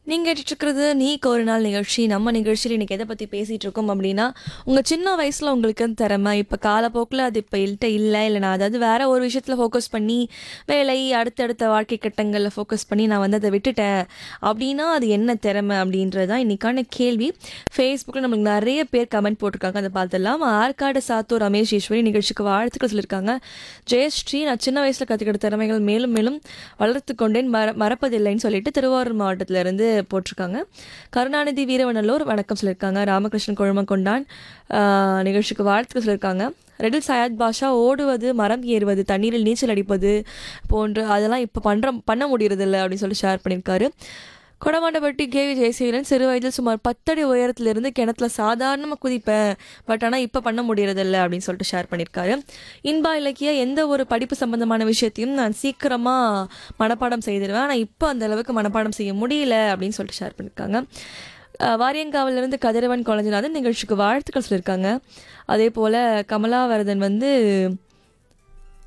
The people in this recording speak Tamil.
நீங்கள் கேட்டுட்ருக்கிறது நீக்கு ஒரு நாள் நிகழ்ச்சி நம்ம நிகழ்ச்சியில் இன்றைக்கி எதை பற்றி பேசிகிட்டு இருக்கோம் அப்படின்னா உங்கள் சின்ன வயசில் உங்களுக்கு திறமை இப்போ காலப்போக்கில் அது இப்போ இல்லட்ட இல்லை இல்லை நான் அதாவது வேறு ஒரு விஷயத்தில் ஃபோக்கஸ் பண்ணி வேலை அடுத்தடுத்த வாழ்க்கை கட்டங்களில் ஃபோக்கஸ் பண்ணி நான் வந்து அதை விட்டுட்டேன் அப்படின்னா அது என்ன திறமை அப்படின்றது தான் இன்றைக்கான கேள்வி ஃபேஸ்புக்கில் நம்மளுக்கு நிறைய பேர் கமெண்ட் போட்டிருக்காங்க அதை பார்த்துடலாம் ஆற்காடு சாத்தூர் ரமேஷ் ஈஸ்வரி நிகழ்ச்சிக்கு வாழ்த்துக்கள் சொல்லியிருக்காங்க ஜெயஸ்ரீ நான் சின்ன வயசில் கற்றுக்கிட்ட திறமைகள் மேலும் மேலும் வளர்த்து கொண்டேன் மற மறப்பதில்லைன்னு சொல்லிட்டு திருவாரூர் மாவட்டத்துல இருந்து போட்டிருக்காங்க கருணாநிதி வீரவநல்லூர் வணக்கம் சொல்லியிருக்காங்க ராமகிருஷ்ணன் கொழுமக்கொண்டான் ஆஹ், நிகழ்ச்சிக்கு வாழ்த்துக்கள் சொல்லியிருக்காங்க ரெடில் சயாத் பாஷா ஓடுவது மரம் ஏறுவது தண்ணீரில் நீச்சல் அடிப்பது போன்ற அதெல்லாம் இப்போ பண்ணுற பண்ண முடியறதில்ல அப்படின்னு சொல்லி ஷேர் பண்ணியிருக்காரு கொடமாண்டப்பட்டி கேவி ஜெயசீலன் சிறு வயதில் சுமார் பத்தடி உயரத்திலிருந்து கிணத்துல சாதாரணமாக குதிப்பேன் பட் ஆனால் இப்போ பண்ண முடியறதில்ல அப்படின்னு சொல்லிட்டு ஷேர் பண்ணியிருக்காரு இன்பா இலக்கிய எந்த ஒரு படிப்பு சம்பந்தமான விஷயத்தையும் நான் சீக்கிரமாக மனப்பாடம் செய்திருவேன் ஆனால் இப்போ அந்த அளவுக்கு மனப்பாடம் செய்ய முடியல அப்படின்னு சொல்லிட்டு ஷேர் பண்ணியிருக்காங்க அஹ் வாரியங்காவிலிருந்து கதிரவன் குழஞ்சிநாதன் நிகழ்ச்சிக்கு வாழ்த்துக்கள் சொல்லியிருக்காங்க அதே போல் கமலாவரதன் வந்து